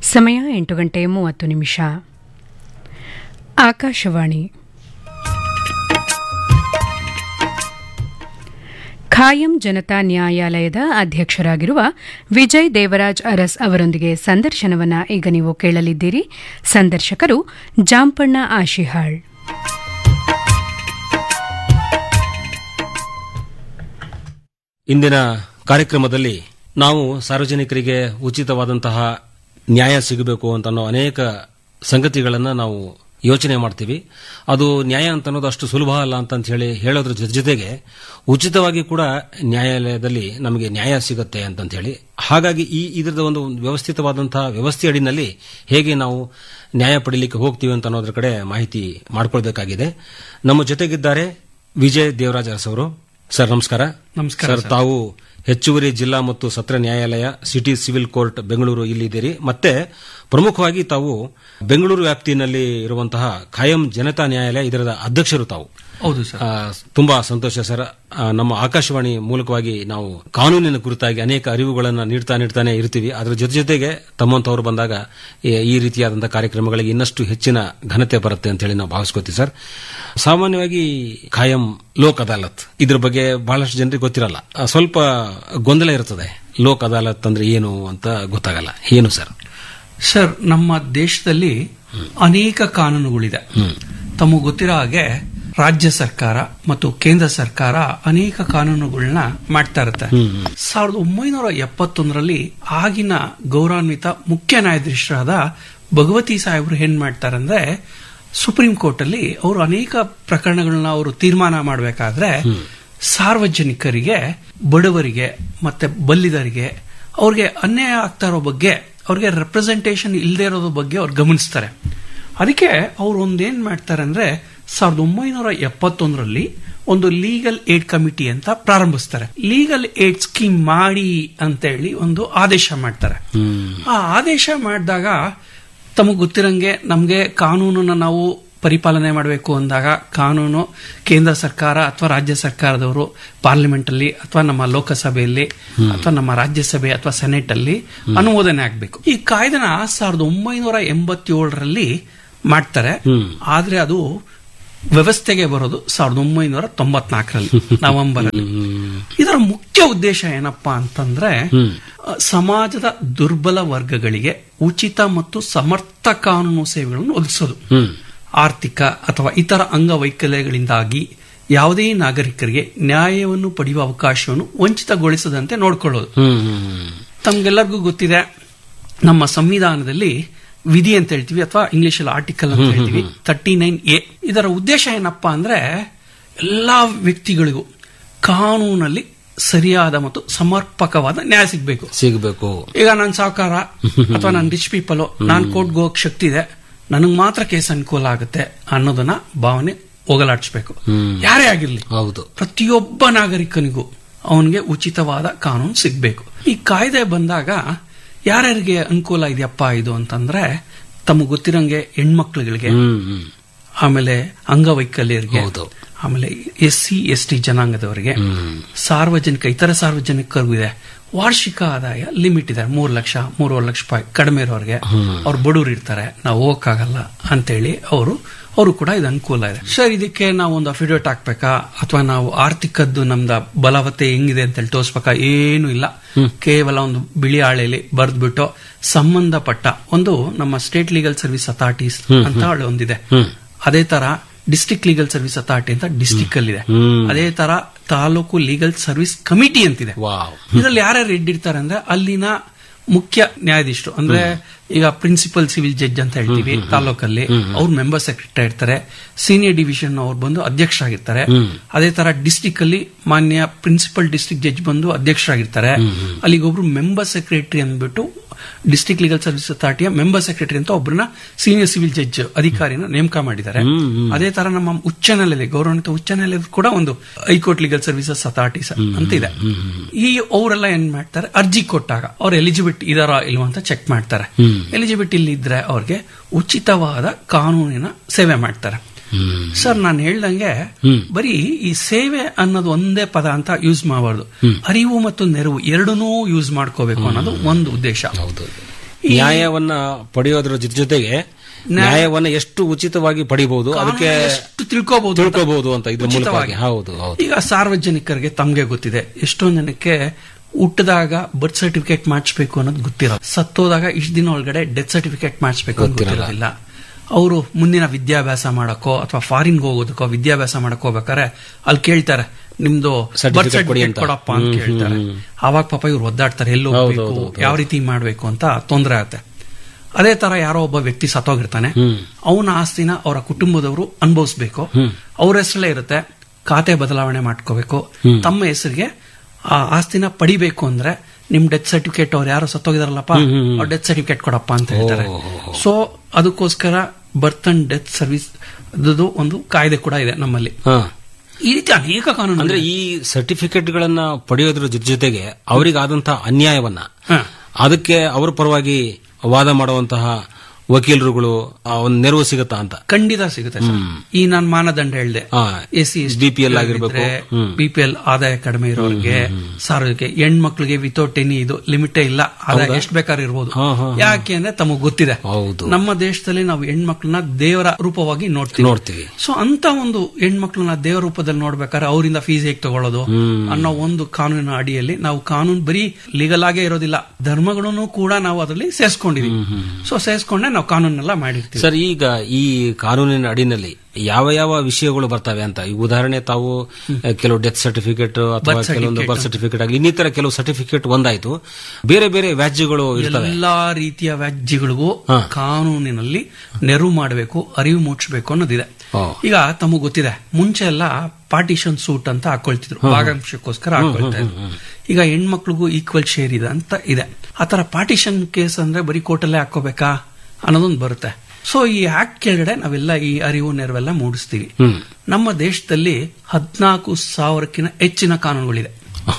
ಸಮಯ ಎಂಟು ಗಂಟೆ ಮೂವತ್ತು ನಿಮಿಷ ಆಕಾಶವಾಣಿ ಖಾಯಂ ಜನತಾ ನ್ಯಾಯಾಲಯದ ಅಧ್ಯಕ್ಷರಾಗಿರುವ ವಿಜಯ್ ದೇವರಾಜ್ ಅರಸ್ ಅವರೊಂದಿಗೆ ಸಂದರ್ಶನವನ್ನ ಈಗ ನೀವು ಕೇಳಲಿದ್ದೀರಿ ಸಂದರ್ಶಕರು ಜಾಂಪಣ್ಣ ಆಶಿಹಾಳ್ ಇಂದಿನ ಕಾರ್ಯಕ್ರಮದಲ್ಲಿ ನಾವು ಸಾರ್ವಜನಿಕರಿಗೆ ಉಚಿತವಾದಂತಹ ನ್ಯಾಯ ಸಿಗಬೇಕು ಅಂತ ಅನ್ನೋ ಅನೇಕ ಸಂಗತಿಗಳನ್ನು ನಾವು ಯೋಚನೆ ಮಾಡ್ತೀವಿ ಅದು ನ್ಯಾಯ ಅಂತ ಅನ್ನೋದು ಅಷ್ಟು ಸುಲಭ ಅಲ್ಲ ಅಂತ ಹೇಳಿ ಹೇಳೋದ್ರ ಜೊತೆ ಜೊತೆಗೆ ಉಚಿತವಾಗಿ ಕೂಡ ನ್ಯಾಯಾಲಯದಲ್ಲಿ ನಮಗೆ ನ್ಯಾಯ ಸಿಗುತ್ತೆ ಅಂತ ಹೇಳಿ ಹಾಗಾಗಿ ಈ ಇದರದ ಒಂದು ವ್ಯವಸ್ಥಿತವಾದಂತಹ ವ್ಯವಸ್ಥೆ ಅಡಿನಲ್ಲಿ ಹೇಗೆ ನಾವು ನ್ಯಾಯ ಪಡೀಲಿಕ್ಕೆ ಹೋಗ್ತೀವಿ ಅಂತ ಅನ್ನೋದ್ರ ಕಡೆ ಮಾಹಿತಿ ಮಾಡಿಕೊಳ್ಬೇಕಾಗಿದೆ ನಮ್ಮ ಜೊತೆಗಿದ್ದಾರೆ ವಿಜಯ್ ದೇವರಾಜ್ ಅರಸ್ ಅವರು ಸರ್ ನಮಸ್ಕಾರ ನಮಸ್ಕಾರ ಸರ್ ತಾವು ಹೆಚ್ಚುವರಿ ಜಿಲ್ಲಾ ಮತ್ತು ಸತ್ರ ನ್ಯಾಯಾಲಯ ಸಿಟಿ ಸಿವಿಲ್ ಕೋರ್ಟ್ ಬೆಂಗಳೂರು ಇಲ್ಲಿದ್ದೀರಿ ಮತ್ತೆ ಪ್ರಮುಖವಾಗಿ ತಾವು ಬೆಂಗಳೂರು ವ್ಯಾಪ್ತಿಯಲ್ಲಿ ಇರುವಂತಹ ಖಾಯಂ ಜನತಾ ನ್ಯಾಯಾಲಯ ಇದರ ಅಧ್ಯಕ್ಷರು ತಾವು ಹೌದು ಸರ್ ಆ, ತುಂಬಾ ಸಂತೋಷ ಸರ್ ಆ, ನಮ್ಮ ಆಕಾಶವಾಣಿ ಮೂಲಕವಾಗಿ ನಾವು ಕಾನೂನಿನ ಕುರಿತಾಗಿ ಅನೇಕ ಅರಿವುಗಳನ್ನು ನೀಡ್ತಾ ನೀಡ್ತಾನೆ ಇರ್ತೀವಿ ಅದರ ಜೊತೆ ಜೊತೆಗೆ ತಮ್ಮಂತವರು ಬಂದಾಗ ಈ- ಈ ರೀತಿಯಾದಂತಹ ಕಾರ್ಯಕ್ರಮಗಳಿಗೆ ಇನ್ನಷ್ಟು ಹೆಚ್ಚಿನ ಘನತೆ ಬರುತ್ತೆ ಅಂತ ಹೇಳಿ ನಾವು ಭಾವಿಸ್ಕೋತೀವಿ ಸರ್ ಸಾಮಾನ್ಯವಾಗಿ ಖಾಯಂ ಲೋಕ್ ಅದಾಲತ್ ಇದ್ರ ಬಗ್ಗೆ ಬಹಳಷ್ಟು ಜನರಿಗೆ ಗೊತ್ತಿರಲ್ಲ ಆ, ಸ್ವಲ್ಪ ಗೊಂದಲ ಇರ್ತದೆ ಲೋಕ್ ಅದಾಲತ್ ಅಂದ್ರೆ ಏನು ಅಂತ ಗೊತ್ತಾಗಲ್ಲ ಏನು ಸರ್ ಸರ್ ನಮ್ಮ ದೇಶದಲ್ಲಿ ಅನೇಕ ಕಾನೂನುಗಳಿದೆ ತಮಗೆ ಗೊತ್ತಿರೋ ಹಾಗೆ ರಾಜ್ಯ ಸರ್ಕಾರ ಮತ್ತು ಕೇಂದ್ರ ಸರ್ಕಾರ ಅನೇಕ ಕಾನೂನುಗಳನ್ನ ಮಾಡ್ತಾ ಇರುತ್ತೆ ಸಾವಿರದ ಒಂಬೈನೂರ ಎಪ್ಪತ್ತೊಂದರಲ್ಲಿ ಆಗಿನ ಗೌರವಾನ್ವಿತ ಮುಖ್ಯ ನ್ಯಾಯಾಧೀಶರಾದ ಭಗವತಿ ಸಾಹೇಬರು ಏನ್ ಮಾಡ್ತಾರೆ ಅಂದ್ರೆ ಸುಪ್ರೀಂ ಕೋರ್ಟ್ ಅಲ್ಲಿ ಅವರು ಅನೇಕ ಪ್ರಕರಣಗಳನ್ನ ಅವರು ತೀರ್ಮಾನ ಮಾಡಬೇಕಾದ್ರೆ ಸಾರ್ವಜನಿಕರಿಗೆ ಬಡವರಿಗೆ ಮತ್ತೆ ಬಲ್ಲಿದರಿಗೆ ಅವ್ರಿಗೆ ಅನ್ಯಾಯ ಆಗ್ತಾ ಇರೋ ಬಗ್ಗೆ ಅವ್ರಿಗೆ ರೆಪ್ರೆಸೆಂಟೇಷನ್ ಇಲ್ಲದೆ ಇರೋದ್ರ ಬಗ್ಗೆ ಅವ್ರು ಗಮನಿಸ್ತಾರೆ ಅದಕ್ಕೆ ಅವ್ರು ಒಂದೇನ್ ಮಾಡ್ತಾರೆ ಅಂದ್ರೆ ಸಾವಿರದ ಒಂಬೈನೂರ ಎಪ್ಪತ್ತೊಂದರಲ್ಲಿ ಒಂದು ಲೀಗಲ್ ಏಡ್ ಕಮಿಟಿ ಅಂತ ಪ್ರಾರಂಭಿಸ್ತಾರೆ ಲೀಗಲ್ ಏಡ್ ಸ್ಕೀಮ್ ಮಾಡಿ ಅಂತ ಹೇಳಿ ಒಂದು ಆದೇಶ ಮಾಡ್ತಾರೆ ಆ ಆದೇಶ ಮಾಡಿದಾಗ ತಮಗೆ ಗೊತ್ತಿರಂಗೆ ನಮಗೆ ಕಾನೂನನ್ನ ನಾವು ಪರಿಪಾಲನೆ ಮಾಡಬೇಕು ಅಂದಾಗ ಕಾನೂನು ಕೇಂದ್ರ ಸರ್ಕಾರ ಅಥವಾ ರಾಜ್ಯ ಸರ್ಕಾರದವರು ಪಾರ್ಲಿಮೆಂಟ್ ಅಲ್ಲಿ ಅಥವಾ ನಮ್ಮ ಲೋಕಸಭೆಯಲ್ಲಿ ಅಥವಾ ನಮ್ಮ ರಾಜ್ಯಸಭೆ ಅಥವಾ ಸೆನೆಟ್ ಅಲ್ಲಿ ಅನುಮೋದನೆ ಆಗಬೇಕು ಈ ಕಾಯ್ದೆನ ಸಾವಿರದ ಒಂಬೈನೂರ ಎಂಬತ್ತೇಳರಲ್ಲಿ ಮಾಡ್ತಾರೆ ಆದ್ರೆ ಅದು ವ್ಯವಸ್ಥೆಗೆ ಬರೋದು ಸಾವಿರದ ಒಂಬೈನೂರ ತೊಂಬತ್ನಾಲ್ಕರಲ್ಲಿ ನವೆಂಬರ್ ಅಲ್ಲಿ ಇದರ ಮುಖ್ಯ ಉದ್ದೇಶ ಏನಪ್ಪಾ ಅಂತಂದ್ರೆ ಅ, ಸಮಾಜದ ದುರ್ಬಲ ವರ್ಗಗಳಿಗೆ ಉಚಿತ ಮತ್ತು ಸಮರ್ಥ ಕಾನೂನು ಸೇವೆಗಳನ್ನು ಒದಗಿಸೋದು ಆರ್ಥಿಕ ಅಥವಾ ಇತರ ಅಂಗವೈಕಲ್ಯಗಳಿಂದಾಗಿ ಯಾವುದೇ ನಾಗರಿಕರಿಗೆ ನ್ಯಾಯವನ್ನು ಪಡೆಯುವ ಅವಕಾಶವನ್ನು ವಂಚಿತಗೊಳಿಸದಂತೆ ನೋಡಿಕೊಳ್ಳೋದು ತಮ್ಗೆಲ್ಲರಿಗೂ ಗೊತ್ತಿದೆ ನಮ್ಮ ಸಂವಿಧಾನದಲ್ಲಿ ವಿಧಿ ಅಂತ ಹೇಳ್ತೀವಿ ಅಥವಾ ಇಂಗ್ಲಿಷ್ ಅಲ್ಲಿ ಆರ್ಟಿಕಲ್ ಅಂತ ಹೇಳ್ತೀವಿ ತರ್ಟಿ ನೈನ್ ಎ ಇದರ ಉದ್ದೇಶ ಏನಪ್ಪಾ ಅಂದ್ರೆ ಎಲ್ಲಾ ವ್ಯಕ್ತಿಗಳಿಗೂ ಕಾನೂನಲ್ಲಿ ಸರಿಯಾದ ಮತ್ತು ಸಮರ್ಪಕವಾದ ನ್ಯಾಯ ಸಿಗಬೇಕು ಸಿಗಬೇಕು ಈಗ ನಾನು ಸಾಹುಕಾರ ಅಥವಾ ನಾನು ರಿಚ್ ಪೀಪಲ್ ನಾನು ಕೋರ್ಟ್ಗೆ ಹೋಗಕ್ ಶಕ್ತಿ ಇದೆ ನನಗೆ ಮಾತ್ರ ಕೇಸ್ ಅನುಕೂಲ ಆಗುತ್ತೆ ಅನ್ನೋದನ್ನ ಭಾವನೆ ಹೋಗಲಾಡಿಸ್ಬೇಕು ಯಾರೇ ಆಗಿರ್ಲಿ ಹೌದು ಪ್ರತಿಯೊಬ್ಬ ನಾಗರಿಕನಿಗೂ ಅವನಿಗೆ ಉಚಿತವಾದ ಕಾನೂನು ಸಿಗ್ಬೇಕು ಈ ಕಾಯ್ದೆ ಬಂದಾಗ ಯಾರ್ಯಾರಿಗೆ ಅನುಕೂಲ ಇದೆಯಪ್ಪ ಇದು ಅಂತಂದ್ರೆ ತಮಗೆ ಗೊತ್ತಿರಂಗೆ ಹೆಣ್ಮಕ್ಳುಗಳಿಗೆ ಹ್ಮ್ ಹ್ಮ್ ಆಮೇಲೆ ಅಂಗವೈಕಲ್ಯರಿಗೆ ಹೌದು. ಆಮೇಲೆ ಎಸ್ ಸಿ ಎಸ್ ಟಿ ಜನಾಂಗದವರಿಗೆ ಸಾರ್ವಜನಿಕ ಇತರ ಸಾರ್ವಜನಿಕರಿಗೂ ಇದೆ ವಾರ್ಷಿಕ ಆದಾಯ ಲಿಮಿಟ್ ಇದೆ ಮೂರು ಲಕ್ಷ ಮೂರುವರೆ ಲಕ್ಷ ರೂಪಾಯಿ ಕಡಿಮೆ ಇರೋರಿಗೆ ಅವ್ರು ಬಡವರು ಇರ್ತಾರೆ ನಾವು ಹೋಗಕ್ಕಾಗಲ್ಲ ಅಂತೇಳಿ ಅವರು ಅವರು ಕೂಡ ಇದು ಅನುಕೂಲ ಇದೆ ಸರ್ ಇದಕ್ಕೆ ನಾವು ಒಂದು ಅಫಿಡೇವಿಟ್ ಹಾಕ್ಬೇಕಾ ಅಥವಾ ನಾವು ಆರ್ಥಿಕದ್ದು ನಮ್ದ ಬಲವತ್ತೆ ಹೆಂಗಿದೆ ಅಂತೇಳಿ ತೋರಿಸ್ಬೇಕಾ ಏನು ಇಲ್ಲ ಕೇವಲ ಒಂದು ಬಿಳಿ ಹಾಳೆಯಲ್ಲಿ ಬರೆದ್ಬಿಟ್ಟು ಸಂಬಂಧಪಟ್ಟ ಒಂದು ನಮ್ಮ ಸ್ಟೇಟ್ ಲೀಗಲ್ ಸರ್ವಿಸ್ ಅಥಾರಿಟೀಸ್ ಅಂತ ಹೇಳಿ ಒಂದಿದೆ ಅದೇ ತರ ಡಿಸ್ಟ್ರಿಕ್ಟ್ ಲೀಗಲ್ ಸರ್ವಿಸ್ ಅಥಾರಿಟಿ ಅಂತ ಡಿಸ್ಟಿಕ್ ಅಲ್ಲಿ ಇದೆ ಅದೇ ತರ ತಾಲೂಕು ಲೀಗಲ್ ಸರ್ವಿಸ್ ಕಮಿಟಿ ಅಂತಿದೆ ವಾವ್ ಇದರಲ್ಲಿ ಯಾರ್ಯಾರು ಇಟ್ಟಿರ್ತಾರೆ ಅಂದ್ರೆ ಅಲ್ಲಿನ ಮುಖ್ಯ ನ್ಯಾಯಾಧೀಶರು ಅಂದ್ರೆ ಈಗ ಪ್ರಿನ್ಸಿಪಲ್ ಸಿವಿಲ್ ಜಡ್ಜ್ ಅಂತ ಹೇಳ್ತೀವಿ ತಾಲೂಕಲ್ಲಿ ಅವ್ರು ಮೆಂಬರ್ ಸೆಕ್ರೆಟರಿ ಇರ್ತಾರೆ ಸೀನಿಯರ್ ಡಿವಿಷನ್ ಅವ್ರು ಬಂದು ಅಧ್ಯಕ್ಷರಾಗಿರ್ತಾರೆ ಅದೇ ತರ ಡಿಸ್ಟಿಕ್ ಅಲ್ಲಿ ಮಾನ್ಯ ಪ್ರಿನ್ಸಿಪಲ್ ಡಿಸ್ಟ್ರಿಕ್ಟ್ ಜಡ್ಜ್ ಬಂದು ಅಧ್ಯಕ್ಷರಾಗಿರ್ತಾರೆ ಅಲ್ಲಿಗೊಬ್ರು ಮೆಂಬರ್ ಸೆಕ್ರೆಟರಿ ಅಂದ್ಬಿಟ್ಟು ಡಿಸ್ಟ್ರಿಕ್ಟ್ ಲೀಗಲ್ ಸರ್ವಿಸ್ ಅಥಾರಿಟಿಯ ಮೆಂಬರ್ ಸೆಕ್ರೆಟರಿ ಅಂತ ಒಬ್ಬರನ್ನ ಸೀನಿಯರ್ ಸಿವಿಲ್ ಜಡ್ಜ್ ಅಧಿಕಾರಿನ ನೇಮಕ ಮಾಡಿದ್ದಾರೆ ಅದೇ ತರ ನಮ್ಮ ಉಚ್ಚ ನ್ಯಾಯಾಲಯ ಗೌರವಾನ್ವಿತ ಉಚ್ಚ ನ್ಯಾಯಾಲಯದ ಕೂಡ ಒಂದು ಹೈಕೋರ್ಟ್ ಲೀಗಲ್ ಸರ್ವಿಸಸ್ ಅಥಾರಿಟಿ ಅಂತ ಇದೆ ಈ ಅವರೆಲ್ಲ ಏನ್ ಮಾಡ್ತಾರೆ ಅರ್ಜಿ ಕೊಟ್ಟಾಗ ಅವ್ರು ಎಲಿಜಿಬಿಲಿಟಿ ಇದಾರ ಇಲ್ವಾ ಅಂತ ಚೆಕ್ ಮಾಡ್ತಾರೆ ಎಲಿಜಿಬಿಲಿಟಿ ಇಲ್ಲಿ ಇದ್ರೆ ಅವ್ರಿಗೆ ಉಚಿತವಾದ ಕಾನೂನಿನ ಸೇವೆ ಮಾಡ್ತಾರೆ ಸರ್ ನಾನು ಹೇಳ್ದಂಗೆ ಬರೀ ಈ ಸೇವೆ ಅನ್ನೋದು ಒಂದೇ ಪದ ಅಂತ ಯೂಸ್ ಮಾಡಬಾರ್ದು ಅರಿವು ಮತ್ತು ನೆರವು ಎರಡನ್ನೂ ಯೂಸ್ ಮಾಡ್ಕೋಬೇಕು ಅನ್ನೋದು ಒಂದು ಉದ್ದೇಶ ಹೌದು ನ್ಯಾಯವನ್ನ ಪಡೆಯೋದ್ರ ಜೊತೆ ಜೊತೆಗೆ ನ್ಯಾಯವನ್ನ ಎಷ್ಟು ಉಚಿತವಾಗಿ ಪಡಿಬಹುದು ಅದಕ್ಕೆ ಎಷ್ಟು ತಿಳ್ಕೋಬಹುದು ತಿಳ್ಕೋಬಹುದು ಅಂತ ಇದ್ರ ಮೂಲಕವಾಗಿ ಹೌದು ಹೌದು ಈಗ ಸಾರ್ವಜನಿಕರಿಗೆ ತಮ್ಗೆ ಗೊತ್ತಿದೆ ಎಷ್ಟೊಂದ್ ಜನಕ್ಕೆ ಹುಟ್ಟದಾಗ ಬರ್ತ್ ಸರ್ಟಿಫಿಕೇಟ್ ಮಾಡಿಸ್ಬೇಕು ಅನ್ನೋದು ಗೊತ್ತಿರೋದು ಸತ್ತೋದಾಗ ಇಷ್ಟು ದಿನ ಒಳಗಡೆ ಡೆತ್ ಸರ್ಟಿಫಿಕೇಟ್ ಮಾಡಿಸ್ಬೇಕು ಅಂತ ಗೊತ್ತಿರೋದಿಲ್ಲ ಅವರು ಮುಂದಿನ ವಿದ್ಯಾಭ್ಯಾಸ ಮಾಡಕ್ಕೋ ಅಥವಾ ಫಾರಿನ್ಗೆ ಹೋಗೋದಕ್ಕೋ ವಿದ್ಯಾಭ್ಯಾಸ ಮಾಡಕ್ ಹೋಗ್ಬೇಕಾರೆ ಅಲ್ಲಿ ಕೇಳ್ತಾರೆ ನಿಮ್ದು ಬರ್ತ್ Certificate ಕೊಡಿ ಸರ್ಟಿಫಿಕೇಟ್ ಅಂತ. ಕೊಡಪ್ಪ ಅಂತ ಕೇಳ್ತಾರೆ ಅವಾಗ ಪಾಪ ಇವ್ರು ಒದ್ದಾಡ್ತಾರೆ ಎಲ್ಲಿ ಹೋಗ್ಬೇಕು ಯಾವ ರೀತಿ ಮಾಡ್ಬೇಕು ಅಂತ ತೊಂದರೆ ಆಗುತ್ತೆ ಅದೇ ತರ ಯಾರೋ ಒಬ್ಬ ವ್ಯಕ್ತಿ ಸತ್ತೋಗಿರ್ತಾನೆ ಅವನ ಆಸ್ತಿನ ಅವರ ಕುಟುಂಬದವರು ಅನುಭವಿಸ್ಬೇಕು ಅವ್ರ ಹೆಸರಲ್ಲೇ ಇರುತ್ತೆ ಖಾತೆ ಬದಲಾವಣೆ ಮಾಡ್ಕೋಬೇಕು ತಮ್ಮ ಹೆಸರಿಗೆ ಆ ಆಸ್ತಿನ ಪಡಿಬೇಕು ಅಂದ್ರೆ ನಿಮ್ ಡೆತ್ ಸರ್ಟಿಫಿಕೇಟ್ ಅವ್ರು ಯಾರು ಸತ್ತೋಗಿದಾರಲ್ಲಪ್ಪ ಅವ್ರ ಡೆತ್ ಸರ್ಟಿಫಿಕೇಟ್ ಕೊಡಪ್ಪ ಅಂತ ಹೇಳ್ತಾರೆ ಸೊ ಅದಕ್ಕೋಸ್ಕರ ಬರ್ತ್ ಅಂಡ್ ಡೆತ್ ಸರ್ವಿಸ್ ಒಂದು ಕಾಯ್ದೆ ಕೂಡ ಇದೆ ನಮ್ಮಲ್ಲಿ ಹಾ ಈ ರೀತಿ ಅನೇಕ ಕಾನೂನು ಅಂದ್ರೆ ಈ ಸರ್ಟಿಫಿಕೇಟ್ ಗಳನ್ನ ಪಡೆಯೋದ್ರ ಜೊತೆ ಜೊತೆಗೆ ಅವರಿಗಾದಂತಹ ಅನ್ಯಾಯವನ್ನ ಹಾ. ಅದಕ್ಕೆ ಅವ್ರ ಪರವಾಗಿ ವಾದ ಮಾಡುವಂತಹ ವಕೀಲರುಗಳು ಆ ಒಂದು ನೆರವು ಸಿಗುತ್ತಾ ಅಂತ ಖಂಡಿತ ಸಿಗುತ್ತೆ ಸರ್ ಈ ನಾನು ಮಾನದಂಡ ಹೇಳ್ದೆ ಹಾ. ಎಸ್ ಸಿ BPL ಆಗಿರ್ಬೇಕು. ಹ್ಮ್. ಬಿಪಿಎಲ್ ಆದಾಯ ಕಡಿಮೆ ಇರೋರಿಗೆ ಸಾರ್ವಜನಿಕ ಹೆಣ್ಮಕ್ಳಿಗೆ ವಿತೌಟ್ ಎನಿ ಇದು ಲಿಮಿಟೇ ಇಲ್ಲ ಆದಾಯ ಎಷ್ಟು ಬೇಕಾದ್ರೂ ಇರ್ಬೋದು ಹಾ, ಹಾ, ಯಾಕೆ ಅಂದ್ರೆ ತಮಗ್ ಗೊತ್ತಿದೆ ಹೌದು ನಮ್ಮ ದೇಶದಲ್ಲಿ ನಾವು ಹೆಣ್ಮಕ್ಳನ್ನ ದೇವರ ರೂಪವಾಗಿ ನೋಡ್ತೀವಿ ನೋಡ್ತೀವಿ ಸೊ ಅಂತ ಒಂದು ಹೆಣ್ಮಕ್ಳನ್ನ ದೇವರ ರೂಪದಲ್ಲಿ ನೋಡ್ಬೇಕಾದ್ರೆ ಅವರಿಂದ ಫೀಸ್ ಹೇಗೆ ತಗೊಳ್ಳೋದು ಅನ್ನೋ ಒಂದು ಕಾನೂನಿನ ಅಡಿಯಲ್ಲಿ ನಾವು ಕಾನೂನು ಬರೀ ಲೀಗಲ್ ಆಗೇ ಇರೋದಿಲ್ಲ ಧರ್ಮಗಳನ್ನು ಕೂಡ ನಾವು ಅದರಲ್ಲಿ ಸೇರಿಸ್ಕೊಂಡಿದೀವಿ ಸೊ ಸೇರಿಸ್ಕೊಂಡೆ ನಾವು ಕಾನೂನೆಲ್ಲ ಮಾಡಿರ್ತೀವಿ ಸರ್ ಈಗ ಈ ಕಾನೂನಿನ ಅಡಿನಲ್ಲಿ ಯಾವ ಯಾವ ವಿಷಯಗಳು ಬರ್ತವೆ ಅಂತ ಈ ಉದಾಹರಣೆ ತಾವು ಅಹ್, ಕೆಲವು ಡೆತ್ ಸರ್ಟಿಫಿಕೇಟ್ ಅಥವಾ ಕೆಲವೊಂದು ಬರ್ತ್ ಸರ್ಟಿಫಿಕೇಟ್ ಆಗಲಿ ಇನ್ನಿತರ ಕೆಲವು ಸರ್ಟಿಫಿಕೇಟ್ ಒಂದಾಯ್ತು ಬೇರೆ ಬೇರೆ ವ್ಯಾಜ್ಯಗಳು ಇರ್ತವೆ ಎಲ್ಲಾ ರೀತಿಯ ವ್ಯಾಜ್ಯಗಳಿಗೂ ಕಾನೂನಿನಲ್ಲಿ ನೆರವು ಮಾಡಬೇಕು ಅರಿವು ಮೂಡಿಸಬೇಕು ಅನ್ನೋದಿದೆ ಓ. ಈಗ ತಮಗೆ ಗೊತ್ತಿದೆ ಮುಂಚೆ ಎಲ್ಲ ಪಾರ್ಟಿಷನ್ ಸೂಟ್ ಅಂತ ಹಾಕೊಳ್ತಿದ್ರು ಭಾಗಂಶಕ್ಕೋಸ್ಕರ ಹಾಕೊಳ್ತಾ ಇದ್ರು ಈಗ ಹೆಣ್ಮಕ್ಳಿಗೂ ಈಕ್ವಲ್ ಶೇರ್ ಇದೆ ಅಂತ ಇದೆ ಆತರ ಪಾರ್ಟಿಷನ್ ಕೇಸ್ ಅಂದ್ರೆ ಬರೀ ಕೋರ್ಟಲ್ಲೇ ಹಾಕೋಬೇಕಾ ಅನ್ನೋದೊಂದು ಬರುತ್ತೆ ಸೊ ಈ ಆಕ್ಟ್ ಕೆಳಗಡೆ ನಾವೆಲ್ಲ ಈ ಅರಿವು ನೆರವೆಲ್ಲ ಮೂಡಿಸ್ತೀವಿ ಹ್ಮ್ ನಮ್ಮ ದೇಶದಲ್ಲಿ ಹದ್ನಾಲ್ಕು ಸಾವಿರಕ್ಕಿಂತ ಹೆಚ್ಚಿನ ಕಾನೂನುಗಳಿದೆ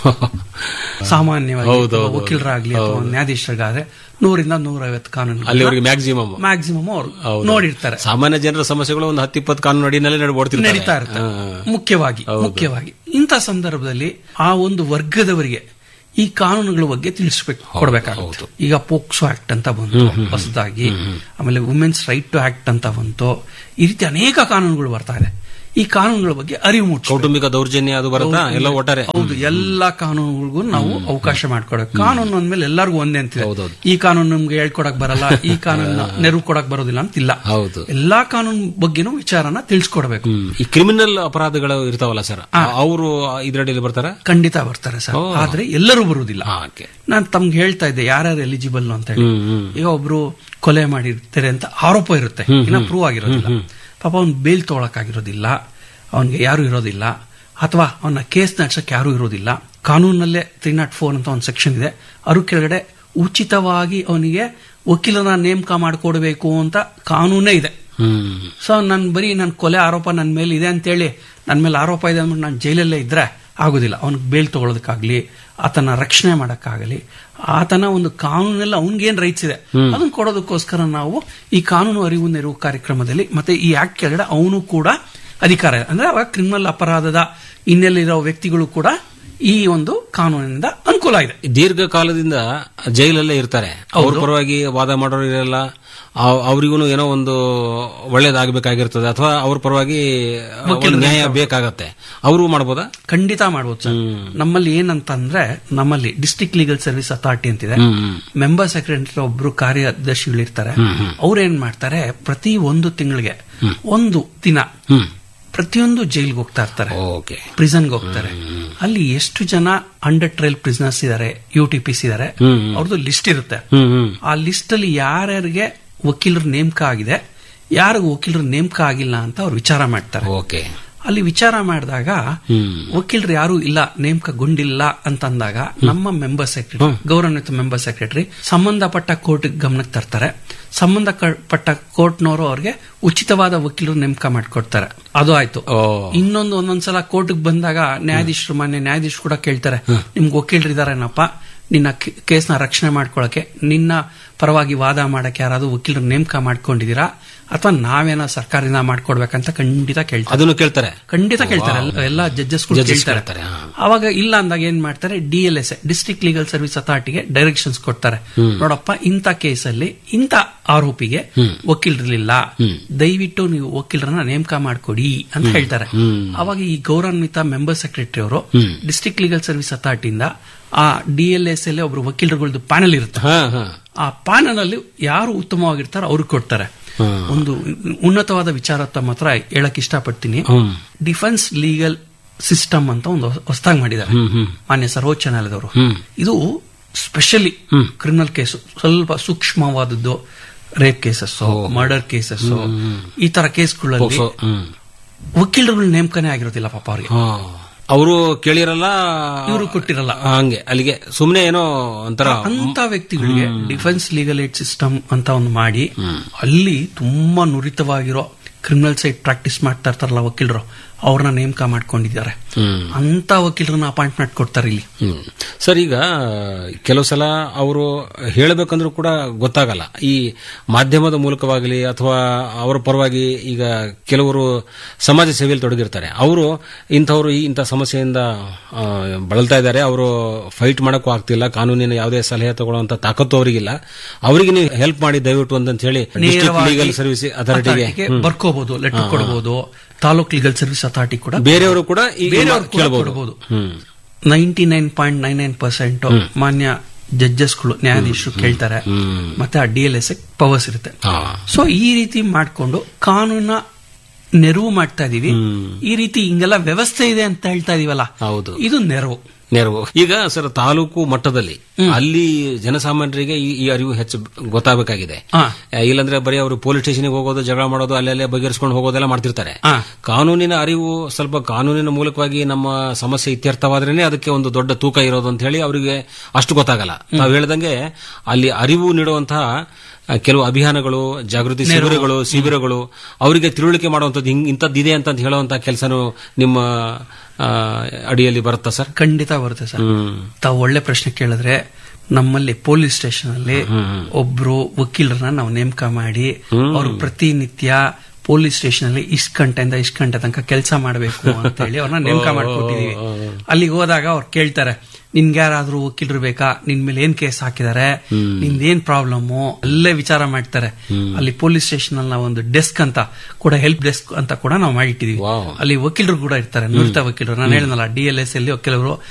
ಸಾಮಾನ್ಯವಾಗಿ ಹೌದು, ಒಬ್ಬ ಹೌದು, ವಕೀಲರಾಗ್ಲಿ ಅಥವಾ ನ್ಯಾಯಾಧೀಶರಿಗಾದ್ರೆ ನೂರಿಂದ ನೂರೈವತ್ತು ಕಾನೂನು ಅಲ್ಲಿವರೆಗೆ ಮ್ಯಾಕ್ಸಿಮಮ್ ಮ್ಯಾಕ್ಸಿಮಮ್ ಅವರು ನೋಡಿರ್ತಾರೆ ಸಾಮಾನ್ಯ ಜನರ ಸಮಸ್ಯೆಗಳು ಒಂದು ಹತ್ತಿಪ್ಪತ್ತು ಕಾನೂನು ಅಡಿನಲ್ಲೇ ನಡ್ಬೋಡ್ತಿರ್ತಾರೆ ನಡೀತಾ ಇರುತ್ತೆ ಮುಖ್ಯವಾಗಿ ಮುಖ್ಯವಾಗಿ ಇಂಥ ಸಂದರ್ಭದಲ್ಲಿ ಆ ಒಂದು ವರ್ಗದವರಿಗೆ ಈ ಕಾನೂನುಗಳ ಬಗ್ಗೆ ತಿಳಿಸ್ಬೇಕು ಕೊಡ್ಬೇಕಾಗುತ್ತೆ ಈಗ ಪೋಕ್ಸೋ ಆಕ್ಟ್ ಅಂತ ಬಂತು ಹೊಸದಾಗಿ ಆಮೇಲೆ ವುಮೆನ್ಸ್ ರೈಟ್ ಟು ಆಕ್ಟ್ ಅಂತ ಬಂತು ಈ ರೀತಿ ಅನೇಕ ಕಾನೂನುಗಳು ಬರ್ತಾ ಇದೆ ಈ ಕಾನೂನುಗಳ ಬಗ್ಗೆ ಅರಿವು ಮೂಡಿಸ್ಬೇಕು ಕೌಟುಂಬಿಕ ದೌರ್ಜನ್ಯ ಅದು ಬರುತ್ತಾ ಎಲ್ಲ ಒಟ್ಟಾರೆ ಹೌದು ಎಲ್ಲಾ ಕಾನೂನುಗಳಿಗೂ ನಾವು ಅವಕಾಶ ಮಾಡ್ಕೊಡಬೇಕು ಕಾನೂನು ಅಂದ್ಮೇಲೆ ಎಲ್ಲರಿಗೂ ಒಂದೇ ಅಂತಿದೆ ಹೌದೌದು. ಈ ಕಾನೂನು ನಮ್ಗೆ ಹೇಳ್ಕೊಡಕ್ ಬರಲ್ಲ ಈ ಕಾನೂನು ನೆರವು ಕೊಡಕ್ ಬರೋದಿಲ್ಲ ಅಂತಿಲ್ಲ ಹೌದು ಎಲ್ಲಾ ಕಾನೂನು ಬಗ್ಗೆನೂ ವಿಚಾರನ ತಿಳಿಸ್ಕೊಡ್ಬೇಕು ಹ್ಮ್. ಈ ಕ್ರಿಮಿನಲ್ ಅಪರಾಧಗಳು ಇರ್ತಾವಲ್ಲ ಸರ್ ಅವರು ಇದರಡಿಯಲ್ಲಿ ಬರ್ತಾರ ಖಂಡಿತ ಬರ್ತಾರೆ ಸರ್ ಆದ್ರೆ ಎಲ್ಲರೂ ಬರುವುದಿಲ್ಲ ಓಕೆ ನಾನು ತಮ್ಗೆ ಹೇಳ್ತಾ ಇದ್ದೆ ಯಾರ್ಯಾರು ಎಲಿಜಿಬಲ್ ಅಂತ ಹೇಳಿ ಹ್ಮ್ ಹ್ಮ್ ಈಗ ಒಬ್ರು ಕೊಲೆ ಮಾಡಿರ್ತಾರೆ ಅಂತ ಆರೋಪ ಇರುತ್ತೆ ಇನ್ನ ಪ್ರೂವ್ ಆಗಿರೋದಿಲ್ಲ ಪಾಪ ಅವ್ನ್ ಬೇಲ್ ತೊಗೊಳಕ್ಕಾಗಿರೋದಿಲ್ಲ ಅವನ್ಗೆ ಯಾರು ಇರೋದಿಲ್ಲ ಅಥವಾ ಅವನ ಕೇಸ್ ನಡ್ಸಕ್ ಯಾರು ಇರೋದಿಲ್ಲ ಕಾನೂನಲ್ಲೇ ತ್ರೀ ನಾಟ್ ಫೋರ್ ಅಂತ ಒಂದು ಸೆಕ್ಷನ್ ಇದೆ ಅದ್ರ ಕೆಳಗಡೆ ಉಚಿತವಾಗಿ ಅವನಿಗೆ ವಕೀಲನ ನೇಮಕ ಮಾಡಿಕೊಡ್ಬೇಕು ಅಂತ ಕಾನೂನೇ ಇದೆ ಹ್ಮ್ ಸೊ ನನ್ ಬರೀ ನನ್ ಕೊಲೆ ಆರೋಪ ನನ್ನ ಮೇಲೆ ಇದೆ ಅಂತೇಳಿ ನನ್ನ ಮೇಲೆ ಆರೋಪ ಇದೆ ಅಂದ್ಬಿಟ್ಟು ನಾನು ಜೈಲಲ್ಲೇ ಇದ್ರೆ ಆಗೋದಿಲ್ಲ ಅವನಿಗೆ ಬೇಲ್ ತಗೊಳ್ಳೋದಕ್ಕಾಗ್ಲಿ ಆತನ ರಕ್ಷಣೆ ಮಾಡಕ್ಕಾಗಲಿ ಆತನ ಒಂದು ಕಾನೂನೆಲ್ಲ ಅವನಿಗೇನ್ ರೈಟ್ಸ್ ಇದೆ ಅದನ್ನ ಕೊಡೋದಕ್ಕೋಸ್ಕರ ನಾವು ಈ ಕಾನೂನು ಅರಿವು ನೆರವು ಕಾರ್ಯಕ್ರಮದಲ್ಲಿ ಮತ್ತೆ ಈ ಆಕ್ಟ್ ಕೆಳಗಡೆ ಅವನು ಕೂಡ ಅಧಿಕಾರ ಇದೆ ಅಂದ್ರೆ ಅವಾಗ ಕ್ರಿಮಿನಲ್ ಅಪರಾಧದ ಹಿನ್ನೆಲೆಯಿರೋ ವ್ಯಕ್ತಿಗಳು ಕೂಡ ಈ ಒಂದು ಕಾನೂನಿನಿಂದ ಅನುಕೂಲ ಇದೆ ದೀರ್ಘಕಾಲದಿಂದ ಜೈಲಲ್ಲೇ ಇರ್ತಾರೆ ಅವ್ರ ಪರವಾಗಿ ವಾದ ಮಾಡೋರು ಇರಲ್ಲ ಅವರಿಗೂ ಏನೋ ಒಂದು ಒಳ್ಳೇದಾಗಬೇಕಾಗಿರ್ತದೆ ಅಥವಾ ಅವ್ರ ಪರವಾಗಿ ಒಂದು ನ್ಯಾಯ ಬೇಕಾಗತ್ತೆ ಅವರು ಮಾಡ್ಬೋದಾ ಖಂಡಿತ ಮಾಡ್ಬೋದು ಸರ್ ನಮ್ಮಲ್ಲಿ ಏನಂತಂದ್ರೆ ನಮ್ಮಲ್ಲಿ ಡಿಸ್ಟ್ರಿಕ್ಟ್ ಲೀಗಲ್ ಸರ್ವಿಸ್ ಅಥಾರಿಟಿ ಅಂತಿದೆ ಮೆಂಬರ್ ಸೆಕ್ರೆಟರಿ ಒಬ್ರು ಕಾರ್ಯದರ್ಶಿಗಳು ಇರ್ತಾರೆ ಅವ್ರು ಏನ್ ಮಾಡ್ತಾರೆ ಪ್ರತಿ ಒಂದು ತಿಂಗಳಿಗೆ ಒಂದು ದಿನ ಹ್ಮ್ ಪ್ರತಿಯೊಂದು ಜೈಲ್ಗೆ ಹೋಗ್ತಾ ಇರ್ತಾರೆ ಓಕೆ ಪ್ರಿಸನ್ಗೆ ಹೋಗ್ತಾರೆ ಅಲ್ಲಿ ಎಷ್ಟು ಜನ ಅಂಡರ್ ಟ್ರೈಲ್ ಪ್ರಿಸನರ್ಸ್ ಇದಾರೆ ಯು ಟಿ ಪಿಸ್ ಇದಾರೆ ಅವ್ರದ್ದು ಲಿಸ್ಟ್ ಇರುತ್ತೆ ಹ್ಮ್ ಹ್ಮ್ ಆ ಲಿಸ್ಟ್ ಅಲ್ಲಿ ಯಾರ್ಯಾರಿಗೆ ವಕೀಲರ ನೇಮಕ ಆಗಿದೆ ಯಾರಿಗೂ ವಕೀಲರ ನೇಮಕ ಆಗಿಲ್ಲ ಅಂತ ಅವ್ರು ವಿಚಾರ ಮಾಡ್ತಾರೆ ಓಕೆ ಅಲ್ಲಿ ವಿಚಾರ ಮಾಡಿದಾಗ ಹ್ಮ್ ವಕೀಲರು ಯಾರು ಇಲ್ಲ ನೇಮಕಗೊಂಡಿಲ್ಲ ಅಂತಂದಾಗ ನಮ್ಮ ಮೆಂಬರ್ ಸೆಕ್ರೆಟರಿ ಗೌರವಾನ್ವಿತ ಮೆಂಬರ್ ಸೆಕ್ರೆಟರಿ ಸಂಬಂಧಪಟ್ಟ ಕೋರ್ಟ್ ಗಮನಕ್ಕೆ ತರ್ತಾರೆ ಸಂಬಂಧಪಟ್ಟ ಕೋರ್ಟ್ನವರು ಅವ್ರಿಗೆ ಉಚಿತವಾದ ವಕೀಲರು ನೇಮಕ ಮಾಡಿಕೊಡ್ತಾರೆ ಅದು ಆಯ್ತು ಓ ಇನ್ನೊಂದು ಒಂದೊಂದ್ಸಲ ಕೋರ್ಟ್ಗೆ ಬಂದಾಗ ನ್ಯಾಯಾಧೀಶರು ಮಾನ್ಯ ನ್ಯಾಯಾಧೀಶರು ಕೂಡ ಕೇಳ್ತಾರೆ ನಿಮ್ಗೆ ವಕೀಲರು ಇದಾರೇನಪ್ಪ ನಿನ್ನ ಕೇಸ್ನ ರಕ್ಷಣೆ ಮಾಡ್ಕೊಳಕ್ಕೆ ನಿನ್ನ ಪರವಾಗಿ ವಾದ ಮಾಡಕ್ಕೆ ಯಾರಾದ್ರೂ ವಕೀಲರು ನೇಮಕ ಮಾಡ್ಕೊಂಡಿದ್ದೀರಾ ಅಥವಾ ನಾವೇನೋ ಸರ್ಕಾರದಿಂದ ಮಾಡ್ಕೊಡ್ಬೇಕಂತ ಖಂಡಿತ ಕೇಳ್ತಾರೆ ಅದನ್ನು ಕೇಳ್ತಾರೆ ಖಂಡಿತ ಕೇಳ್ತಾರೆ ಎಲ್ಲ- ಎಲ್ಲ ಜಡ್ಜಸ್ Judges ಕೇಳ್ತಾರೆ ಕೇಳ್ತಾರೆ, ಹಾ. ಅವಾಗ ಇಲ್ಲ ಅಂದಾಗ ಏನ್ ಮಾಡ್ತಾರೆ D L S district legal service ಅಥಾರಿಟಿಗೆ ಡೈರೆಕ್ಷನ್ಸ್ ಕೊಡ್ತಾರೆ ನೋಡಪ್ಪ ಇಂಥ ಕೇಸಲ್ಲಿ ಇಂಥ ಆರೋಪಿಗೆ ವಕೀಲರಿಲ್ಲ ದಯವಿಟ್ಟು ನೀವು ವಕೀಲರನ್ನ ನೇಮಕ ಮಾಡ್ಕೊಡಿ ಅಂತ ಹೇಳ್ತಾರೆ ಅವಾಗ ಈ ಗೌರವಾನ್ವಿತ ಮೆಂಬರ್ ಸೆಕ್ರೆಟರಿ ಅವರು ಡಿಸ್ಟ್ರಿಕ್ಟ್ ಲೀಗಲ್ ಸರ್ವಿಸ್ ಅಥಾರಿಟಿಯಿಂದ ಆ ಡಿ ಎಲ್ ಎಸ್ ಅಲ್ಲಿ ಒಬ್ರು ವಕೀಲರುಗಳದ್ದು ಪ್ಯಾನಲ್ ಇರುತ್ತೆ ಹಾ ಹಾ ಆ ಪ್ಯಾನಲ್ ಅಲ್ಲಿ ಯಾರು ಉತ್ತಮವಾಗಿರ್ತಾರೋ ಅವ್ರಿಗೆ ಕೊಡ್ತಾರೆ ಒಂದು ಉನ್ನತವಾದ ವಿಚಾರ ತಮ್ಮ ಹತ್ರ ಹೇಳಕ್ ಇಷ್ಟಪಡ್ತೀನಿ ಹ್ಮ್ ಡಿಫೆನ್ಸ್ ಲೀಗಲ್ ಸಿಸ್ಟಮ್ ಅಂತ ಒಂದು ಹೊಸದಾಗಿ ಮಾಡಿದ್ದಾರೆ ಹ್ಮ್ ಹ್ಮ್ ಮಾನ್ಯ ಸರ್ವೋಚ್ಚ ನ್ಯಾಯಾಲಯದವರು ಹ್ಮ್. ಇದು ಸ್ಪೆಷಲಿ ಕ್ರಿಮಿನಲ್ ಕೇಸು ಸ್ವಲ್ಪ ಸೂಕ್ಷ್ಮವಾದದ್ದು ರೇಪ್ ಕೇಸಸ್ ಮರ್ಡರ್ ಕೇಸಸ್ ಈ ತರ ಕೇಸ್ಗಳಲ್ಲಿ ಪೋಕ್ಸೋ, ಹ್ಮ್ ವಕೀಲರುಗಳು ನೇಮಕನೇ ಆಗಿರೋದಿಲ್ಲ ಪಾಪ ಅವ್ರಿಗೆ ಹಾ ಅವರು ಕೇಳಿರಲ್ಲ ಇವರು ಕೊಟ್ಟಿರಲ್ಲ ಹಂಗೆ ಅಲ್ಲಿಗೆ ಸುಮ್ನೆ ಏನೋ ಒಂಥರ ಅಂತ ವ್ಯಕ್ತಿಗಳಿಗೆ ಡಿಫೆನ್ಸ್ ಲೀಗಲ್ ಏಡ್ ಸಿಸ್ಟಮ್ ಅಂತ ಒಂದು ಮಾಡಿ ಅಲ್ಲಿ ತುಂಬಾ ನುರಿತವಾಗಿರೋ ಕ್ರಿಮಿನಲ್ ಸೈಡ್ ಪ್ರಾಕ್ಟೀಸ್ ಮಾಡ್ತಾ ಇರ್ತಾರಲ್ಲ ವಕೀಲರು ಅವ್ರನ್ನ ನೇಮಕ ಮಾಡ್ಕೊಂಡಿದ್ದಾರೆ ಹ್ಮ್ ಅಂತ ವಕೀಲರನ್ನ ಅಪಾಯಿಂಟ್ಮೆಂಟ್ ಕೊಡ್ತಾರೆ ಇಲ್ಲಿ ಹ್ಮ್ ಸರ್ ಈಗ ಕೆಲವು ಸಲ ಅವರು ಹೇಳಬೇಕಂದ್ರೂ ಕೂಡ ಗೊತ್ತಾಗಲ್ಲ ಈ ಮಾಧ್ಯಮದ ಮೂಲಕವಾಗಲಿ ಅಥವಾ ಅವರ ಪರವಾಗಿ ಈಗ ಕೆಲವರು ಸಮಾಜ ಸೇವೆಯಲ್ಲಿ ತೊಡಗಿರ್ತಾರೆ ಅವರು ಇಂಥವ್ರು ಈ ಇಂಥ ಸಮಸ್ಯೆಯಿಂದ ಆ, ಬಳಲ್ತಾ ಇದ್ದಾರೆ ಅವರು ಫೈಟ್ ಮಾಡಕ್ಕೂ ಆಗ್ತಿಲ್ಲ ಕಾನೂನಿನ ಯಾವುದೇ ಸಲಹೆ ತಗೊಳ್ಳುವಂತ ತಾಕತ್ತು ಅವರಿಗಿಲ್ಲ ಅವರಿಗೆ ನೀವು ಹೆಲ್ಪ್ ಮಾಡಿ ದಯವಿಟ್ಟು ಅಂತ ಹೇಳಿ ಡಿಸ್ಟ್ರಿಕ್ಟ್ ಲೀಗಲ್ ಸರ್ವಿಸ್ ಅಥಾರಿಟಿಗೆ ಅಥಾರಿಟಿಗೆ ಬರ್ಕೋಬಹುದು ಲೆಟರ್ ಕೊಡಬಹುದು ತಾಲೂಕ್ ಲೀಗಲ್ ಸರ್ವಿಸ್ ಅಥಾರಿಟಿ ಕೂಡ ಬೇರೆಯವರು ಕೂಡ ಈಗ ಬೇರೆಯವ್ರು ಕೂಡ ಕೇಳಬಹುದು ಕೊಡ್ಬೋದು. Hmm ninety nine point nine nine percent ಮಾನ್ಯ ಜಡ್ಜಸ್ಗಳು ನ್ಯಾಯಾಧೀಶರು ಕೇಳ್ತಾರೆ ಮತ್ತೆ ಆ ಡಿ ಎಲ್ ಎಸ್ ಪವರ್ಸ್ ಇರುತ್ತೆ ಹಾ ಸೊ ಈ ರೀತಿ ಮಾಡ್ಕೊಂಡು ಕಾನೂನ ನೆರವು ಮಾಡ್ತಾ ಇದೀವಿ ಈ ರೀತಿ ಹಿಂಗೆಲ್ಲ ವ್ಯವಸ್ಥೆ ಇದೆ ಅಂತ ಹೇಳ್ತಾ ಇದೀವಲ್ಲ ಹೌದು ಇದು ನೆರವು ನೆರವು ಈಗ ಸರ್ ತಾಲೂಕು ಮಟ್ಟದಲ್ಲಿ ಅಲ್ಲಿ ಜನಸಾಮಾನ್ಯರಿಗೆ ಈ ಈ ಅರಿವು ಹೆಚ್ಚು ಗೊತ್ತಾಗಬೇಕಾಗಿದೆ ಹಾ. ಆ, ಇಲ್ಲಾಂದ್ರೆ ಬರೀ ಅವರು ಪೊಲೀಸ್ ಸ್ಟೇಷನ್ಗೆ ಹೋಗೋದು ಜಗಳ ಮಾಡೋದು ಅಲ್ಲಲ್ಲೇ ಬಗೆಹರಿಸ್ಕೊಂಡು ಹೋಗೋದೆಲ್ಲ ಮಾಡ್ತಿರ್ತಾರೆ ಹಾ. ಕಾನೂನಿನ ಅರಿವು ಸ್ವಲ್ಪ ಕಾನೂನಿನ ಮೂಲಕವಾಗಿ ನಮ್ಮ ಸಮಸ್ಯೆ ಇತ್ಯರ್ಥವಾದ್ರೇನೆ ಅದಕ್ಕೆ ಒಂದು ದೊಡ್ಡ ತೂಕ ಇರೋದು ಅಂತ ಹೇಳಿ ಅವರಿಗೆ ಅಷ್ಟು ಗೊತ್ತಾಗಲ್ಲ ತಾವು ಹೇಳ್ದಂಗೆ ಅಲ್ಲಿ ಅರಿವು ನೀಡುವಂತಹ ಆ, ಕೆಲವು ಅಭಿಯಾನಗಳು ಜಾಗೃತಿ ಶಿಬಿರಗಳು ಶಿಬಿರಗಳು ಅವರಿಗೆ ತಿಳುವಳಿಕೆ ಮಾಡುವಂಥದ್ದು ಹಿಂಗ್ ಇಂಥದ್ದಿದೆ ಅಂತ ಹೇಳುವಂತ ಕೆಲಸನೂ ನಿಮ್ಮ ಆ, ಅಡಿಯಲ್ಲಿ ಬರುತ್ತಾ ಸರ್ ಖಂಡಿತ ಬರುತ್ತೆ ಸರ್ ಹ್ಮ್ ತಾವು ಒಳ್ಳೆ ಪ್ರಶ್ನೆ ಕೇಳಿದ್ರೆ ನಮ್ಮಲ್ಲಿ ಪೊಲೀಸ್ ಸ್ಟೇಷನ್ ಅಲ್ಲಿ ಒಬ್ರು ವಕೀಲರನ್ನ ನಾವು ನೇಮಕ ಮಾಡಿ ಅವರು ಪ್ರತಿನಿತ್ಯ ಪೊಲೀಸ್ ಸ್ಟೇಷನ್ ಅಲ್ಲಿ ಇಷ್ಟ ಗಂಟೆಯಿಂದ ಇಷ್ಟ ಗಂಟೆ ತನಕ ಕೆಲಸ ಮಾಡಬೇಕು ಅಂತ ಹೇಳಿ ಅವ್ರನ್ನ ನೇಮಕ ಮಾಡ್ಕೊಟ್ಟಿದೀವಿ ಅಲ್ಲಿಗೆ ಹೋದಾಗ ಅವ್ರು ಕೇಳ್ತಾರೆ ನಿನ್ಗೆ ಯಾರಾದ್ರೂ ವಕೀಲರು ಬೇಕಾ ನಿನ್ ಮೇಲೆ ಏನ್ ಕೇಸ್ ಹಾಕಿದ್ದಾರೆ ನಿಂದೇನ್ ಪ್ರಾಬ್ಲಮ್ ಅಲ್ಲೇ ವಿಚಾರ ಮಾಡ್ತಾರೆ ಅಲ್ಲಿ ಪೊಲೀಸ್ ಸ್ಟೇಷನ್ ಅಲ್ಲಿ ನಾವು ಒಂದು ಡೆಸ್ಕ್ ಅಂತ ಕೂಡ ಹೆಲ್ಪ್ ಡೆಸ್ಕ್ ಅಂತ ಕೂಡ ನಾವು ಮಾಡಿಟ್ಟಿದೀವಿ Wow. ಅಲ್ಲಿ ವಕೀಲರು ಕೂಡ ಇರ್ತಾರೆ ನುರಿತ ವಕೀಲರು ನಾನು ಹೇಳಿದ್ನಲ್ಲ ಡಿ ಎಲ್ ಎಸ್ ಅಲ್ಲಿ ಕೆಲವರು